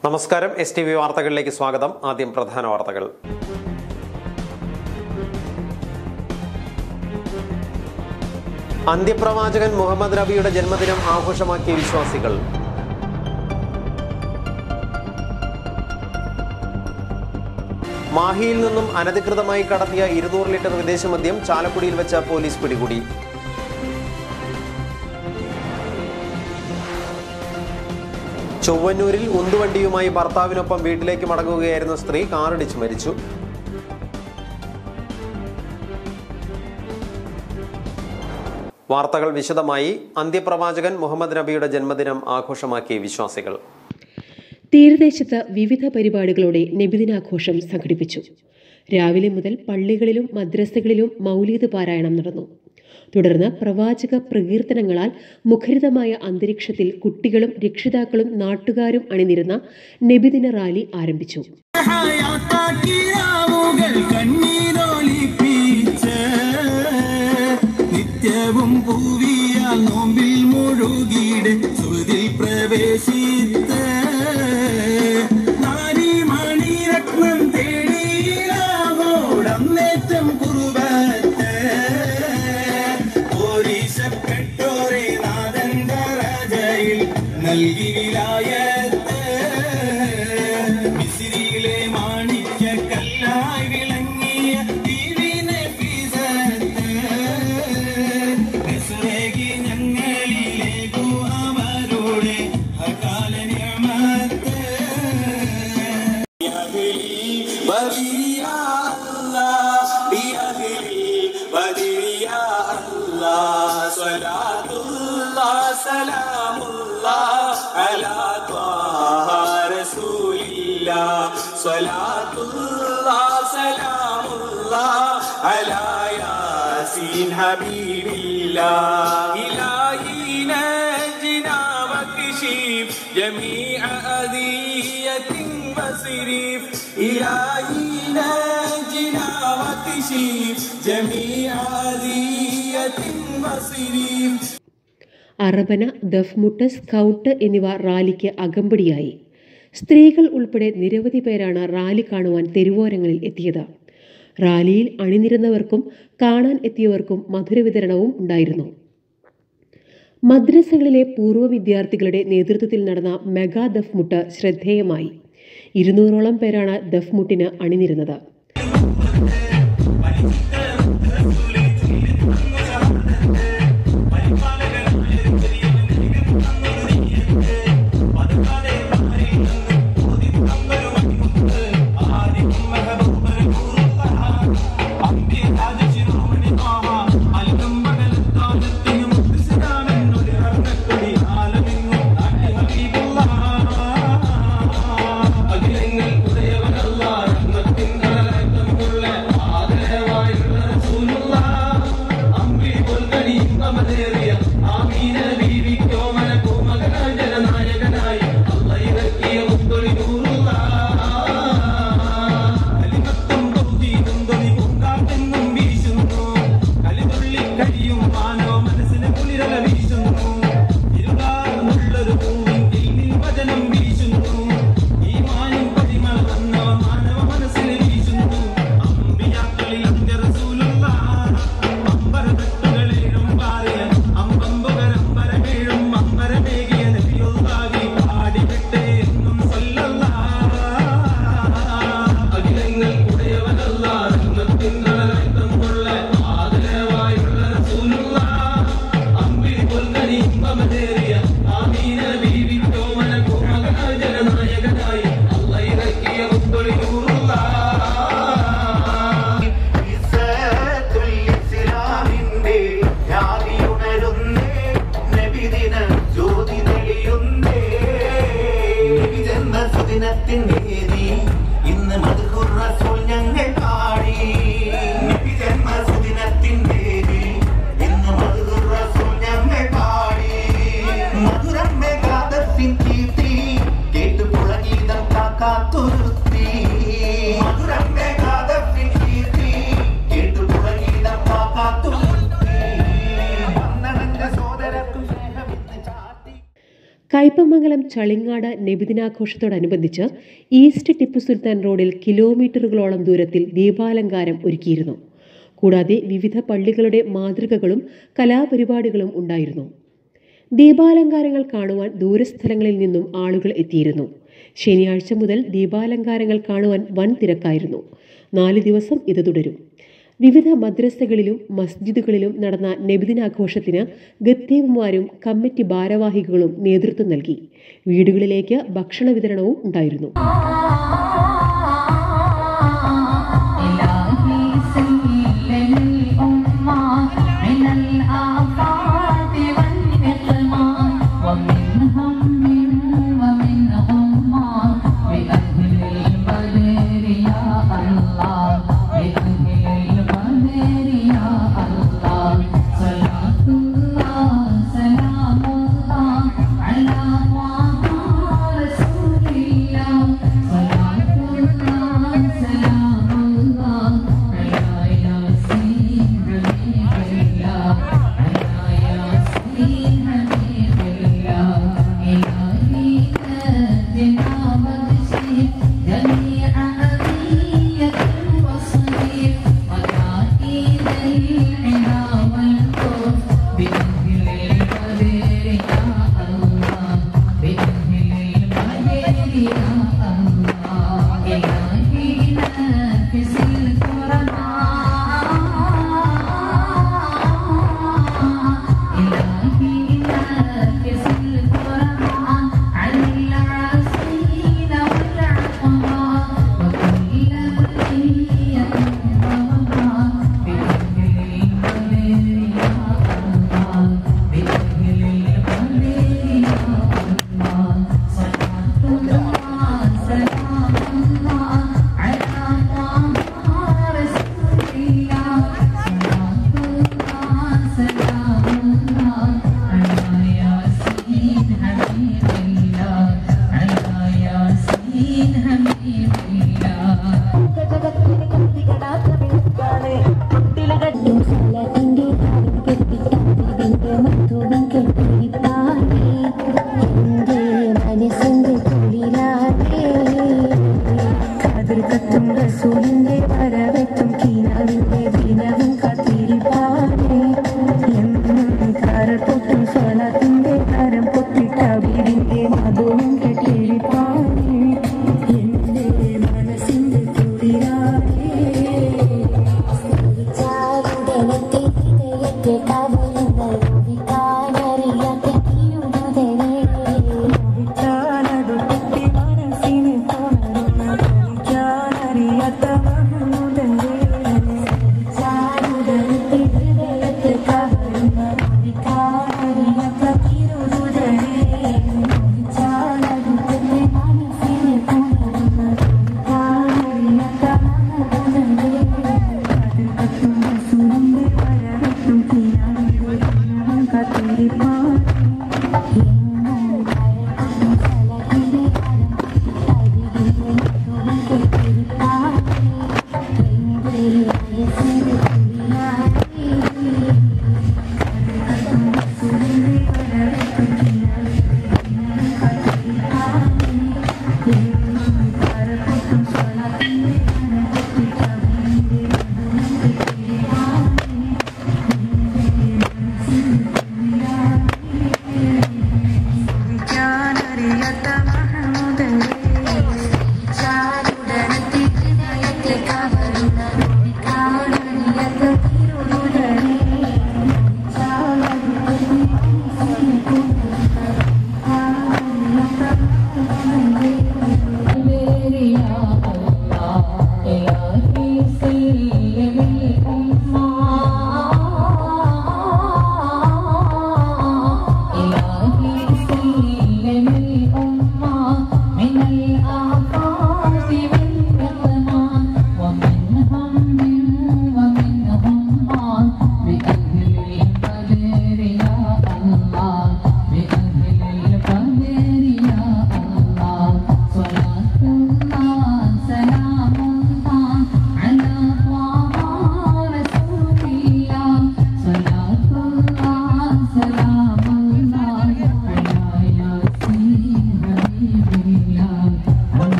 നമസ്കാരം S T V വാർത്തകളിലേക്ക് സ്വാഗതം ആദ്യം പ്രധാന വാർത്തകൾ അന്ത്യപ്രവാചകൻ മുഹമ്മദ് നബിയുടെ ജന്മദിനം ആഘോഷമാക്കിയ വിശ്വാസികൾ മാഹിയിൽ നിന്നും അനധികൃതമായി കടത്തിയ ഇരുന്നൂറ് ലിറ്റർ വിദേശ മദ്യം ചാലക്കുടിയിൽ വെച്ച പോലീസ് പിടികൂടി ചൊവ്വന്നൂരിൽ ഉന്തുവണ്ടിയുമായി ഭർത്താവിനൊപ്പം വീട്ടിലേക്ക് മടങ്ങുകയായിരുന്ന സ്ത്രീ കാറിടിച്ച് മരിച്ചു വാർത്തകൾ വിശദമായി അന്ത്യപ്രവാചകൻ മുഹമ്മദ് നബിയുടെ ജന്മദിനം ആഘോഷമാക്കിയ വിശ്വാസികൾ തീരദേശത്ത് വിവിധ പരിപാടികളോടെ നബിദിനാഘോഷം സംഘടിപ്പിച്ചു രാവിലെ മുതൽ പള്ളികളിലും മദ്രസകളിലും മൗലീദ് പാരായണം നടന്നു തുടർന്ന് പ്രവാചക പ്രകീർത്തനങ്ങളാൽ മുഖരിതമായ അന്തരീക്ഷത്തിൽ കുട്ടികളും രക്ഷിതാക്കളും നാട്ടുകാരും അണിനിരുന്ന നബിദിന റാലി ആരംഭിച്ചു ഹയാത്താക്കിരാവുകൾ കണ്ണീരൊലിപ്പിച്ച് നിത്യവും പൂവിയാൽ നോമ്പിൽ മുഴുകിട് സുതിൽ പ്രവേശിത്ത് നാരി മണിരത്നം തേടിയിലാവോടന്നേറ്റം കുറുവത്ത് പോലീസപ്പെട്ടോരെ നാദന്റെ രാജയിൽ നൽകി വിലായത്ത് മിസിരിയിലെ മാണിക്യ കല്ലായി വിളങ്ങിയ ദീവിനെ ഫീസത്ത് നെസുരേകി ഞങ്ങളിലേക്കു അവരുടെ അകാല നിയമത്ത് بدر يا الله بأهل بدر يا الله صلاة الله سلام الله على طه رسول الله صلاة الله سلام الله على ياسين حبيب الله إلهي نجنا واكشف جميع أذية وصرف إلهي نجنا واكشف جميع أذية وصرف അറബന ദഫ്മുട്ട് സ്കൗട്ട് എന്നിവ റാലിക്ക് അകമ്പടിയായി സ്ത്രീകൾ ഉൾപ്പെടെ നിരവധി പേരാണ് റാലി കാണുവാൻ തെരുവോരങ്ങളിൽ എത്തിയത് റാലിയിൽ അണിനിരുന്നവർക്കും കാണാൻ എത്തിയവർക്കും മധുരവിതരണവും ഉണ്ടായിരുന്നു മദ്രസകളിലെ പൂർവ്വ വിദ്യാർത്ഥികളുടെ നേതൃത്വത്തിൽ നടന്ന മെഗാ ദഫ്മുട്ട് ശ്രദ്ധേയമായി ഇരുന്നൂറോളം പേരാണ് ദഫ്മുട്ടിന് അണിനിരുന്നത് ഇസ്സത്തുൽ ഇസ്ലാമിന്റെ ജാതിയുണരുന്നേ നബിദിന ജ്യോതി തെളിയുന്നേ നബി ജന്മ സുദിനത്തിൻ വേദി ഇന്ന് മധുഹുർ റസൂൽ ഞങ്ങൾ പാടി നബി ജന്മ സുദിനത്തിൻ വേദി ഇന്ന് മധുഹുർ റസൂൽ ഞങ്ങൾ പാടി മധുരം മേഘാദത്തിൻ കീർത്തി കേട്ടു പുളഗീതം കാക്കാത്തുരുത്തി മധുരം മേഘാദത്തിൻ കീർത്തി കേട്ടു പുളഗീതം കാക്കാത്തുരുത്തി വന്നണന്റെ സോദരക്കും സ്നേഹമിന്ന് ചാ കയ്പമംഗലം ചളിങ്ങാട് നബിദിനാഘോഷത്തോടനുബന്ധിച്ച് ഈസ്റ്റ് ടിപ്പു സുൽത്താൻ റോഡിൽ കിലോമീറ്ററുകളോളം ദൂരത്തിൽ ദീപാലങ്കാരം ഒരുക്കിയിരുന്നു കൂടാതെ വിവിധ പള്ളികളുടെ മാതൃകകളും കലാപരിപാടികളും ഉണ്ടായിരുന്നു ദീപാലങ്കാരങ്ങൾ കാണുവാൻ ദൂരസ്ഥലങ്ങളിൽ നിന്നും ആളുകൾ എത്തിയിരുന്നു ശനിയാഴ്ച മുതൽ ദീപാലങ്കാരങ്ങൾ കാണുവാൻ വൻ തിരക്കായിരുന്നു നാല് ദിവസം ഇത് തുടരും വിവിധ മദ്രസകളിലും മസ്ജിദുകളിലും നടന്ന നബിദിനാഘോഷത്തിന് ഗത്തീവുമാരും കമ്മിറ്റി ഭാരവാഹികളും നേതൃത്വം നൽകി വീടുകളിലേക്ക് ഭക്ഷണ വിതരണവും ഉണ്ടായിരുന്നു إلهي سلم الأمة من الآفات والنقمة ومن هم ومن غمة بأهل البدر يا الله بأهل البدر يا الله صلاة الله سلام الله على طه رسول الله صلاة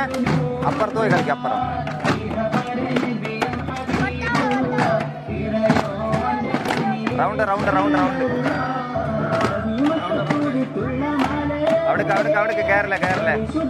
അപ്പുറത്ത് പോയി കളിക്കാം അപ്പുറം റൗണ്ട് റൗണ്ട് റൗണ്ട് റൗണ്ട് അവിടേക്ക് അവിടേക്ക് അവിടേക്ക് കയറില്ല കയറില്ല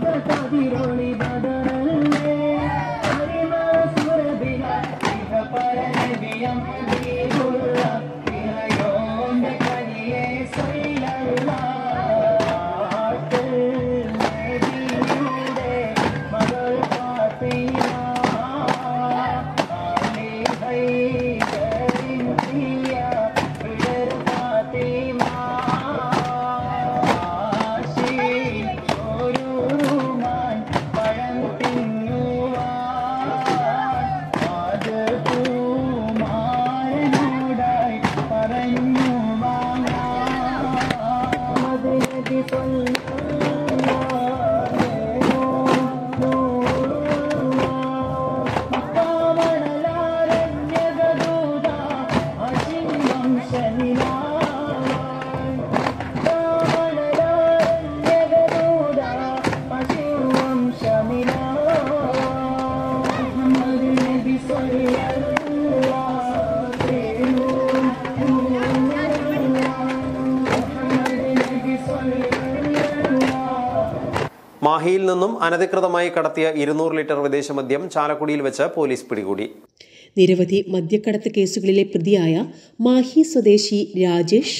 മാഹിയിൽ നിന്നും അനധികൃതമായി കടത്തിയ ഇരുന്നൂറ് ലിറ്റർ വിദേശ മദ്യം ചാലക്കുടിയിൽ വെച്ച് പോലീസ് പിടികൂടി നിരവധി മദ്യക്കടത്ത് കേസുകളിലെ പ്രതിയായ മാഹി സ്വദേശി രാജേഷ്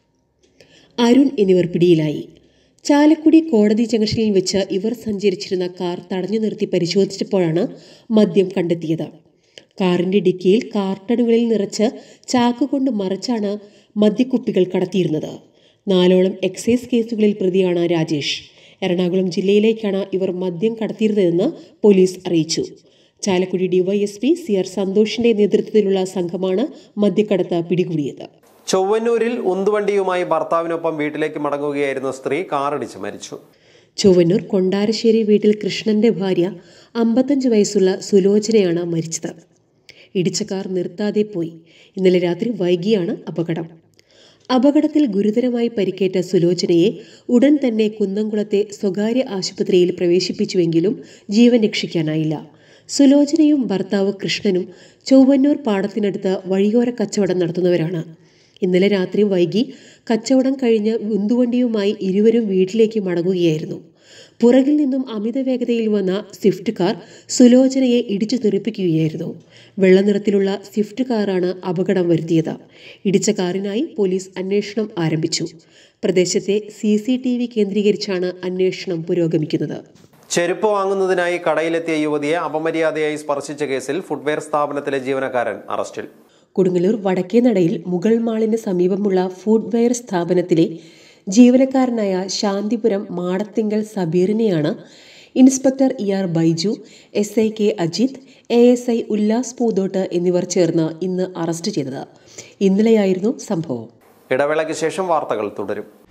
അരുൺ എന്നിവർ പിടിയിലായി ചാലക്കുടി കോടതി ജംഗ്ഷനിൽ വെച്ച് ഇവർ സഞ്ചരിച്ചിരുന്ന കാർ തടഞ്ഞു നിർത്തി പരിശോധിച്ചപ്പോഴാണ് മദ്യം കണ്ടെത്തിയത് കാറിന്റെ ഡിക്കിയിൽ കാർട്ടണുകളിൽ നിറച്ച് ചാക്കുകൊണ്ട് മറച്ചാണ് മദ്യക്കുപ്പികൾ കടത്തിയിരുന്നത് നാലോളം എക്സൈസ് കേസുകളിൽ പ്രതിയാണ് രാജേഷ് എറണാകുളം ജില്ലയിലേക്കാണ് ഇവർ മദ്യം കടത്തിയിരുന്നതെന്ന് പോലീസ് അറിയിച്ചു ചാലക്കുടി ഡിവൈഎസ്പി സി ആർ സന്തോഷിന്റെ നേതൃത്വത്തിലുള്ള സംഘമാണ് മദ്യക്കടത്ത് പിടികൂടിയത് ചൊവ്വന്നൂരിൽ ഉന്തുവണ്ടിയുമായി ഭർത്താവിനൊപ്പം വീട്ടിലേക്ക് മടങ്ങുകയായിരുന്ന സ്ത്രീ കാറിടിച്ച് മരിച്ചു ചൊവ്വന്നൂർ കൊണ്ടാരശ്ശേരി വീട്ടിൽ കൃഷ്ണന്റെ ഭാര്യ അമ്പത്തഞ്ച് വയസ്സുള്ള സുലോചനയാണ് മരിച്ചത് ഇടിച്ച കാർ നിർത്താതെ പോയി ഇന്നലെ രാത്രി വൈകിയാണ് അപകടം അപകടത്തിൽ ഗുരുതരമായി പരിക്കേറ്റ സുലോചനയെ ഉടൻ തന്നെ കുന്നംകുളത്തെ സ്വകാര്യ ആശുപത്രിയിൽ പ്രവേശിപ്പിച്ചുവെങ്കിലും ജീവൻ രക്ഷിക്കാനായില്ല സുലോചനയും ഭർത്താവ് കൃഷ്ണനും ചൊവ്വന്നൂർ പാടത്തിനടുത്ത് വഴിയോര കച്ചവടം നടത്തുന്നവരാണ് ഇന്നലെ രാത്രി വൈകി കച്ചവടം കഴിഞ്ഞ് ഉന്തുവണ്ടിയുമായി ഇരുവരും വീട്ടിലേക്ക് മടങ്ങുകയായിരുന്നു പുറകിൽ നിന്നും അമിത വേഗതയിൽ വന്ന സ്വിഫ്റ്റ് കാർ സുലോചനയെ ഇടിച്ചു തെറിപ്പിക്കുകയായിരുന്നു വെള്ള നിറത്തിലുള്ള സ്വിഫ്റ്റ് കാറാണ് അപകടം വരുത്തിയത് ഇടിച്ച കാറിനായി പോലീസ് അന്വേഷണം ആരംഭിച്ചു പ്രദേശത്തെ സി സി ടി വി കേന്ദ്രീകരിച്ചാണ് അന്വേഷണം പുരോഗമിക്കുന്നത് ചെരുപ്പ് വാങ്ങുന്നതിനായി കടയിലെത്തിയ യുവതിയെ അപമര്യാദയായി സ്പർശിച്ച കേസിൽ ഫുട്വെയർ സ്ഥാപനത്തിലെ ജീവനക്കാരൻ അറസ്റ്റിൽ കൊടുങ്ങല്ലൂർ വടക്കേനടയിൽ മുഗൾ മാളിന് സമീപമുള്ള ഫുഡ്വെയർ സ്ഥാപനത്തിലെ ജീവനക്കാരനായ ശാന്തിപുരം മാടത്തിങ്കൽ സബീറിനെയാണ് inspector E R Baiju S I K Ajith A S I Ullas Poothott എന്നിവർ ചേർന്ന് ഇന്ന് അറസ്റ്റ് ചെയ്തത് ഇന്നലെയായിരുന്നു സംഭവം ഇടവേളയ്ക്ക് ശേഷം വാർത്തകൾ തുടരും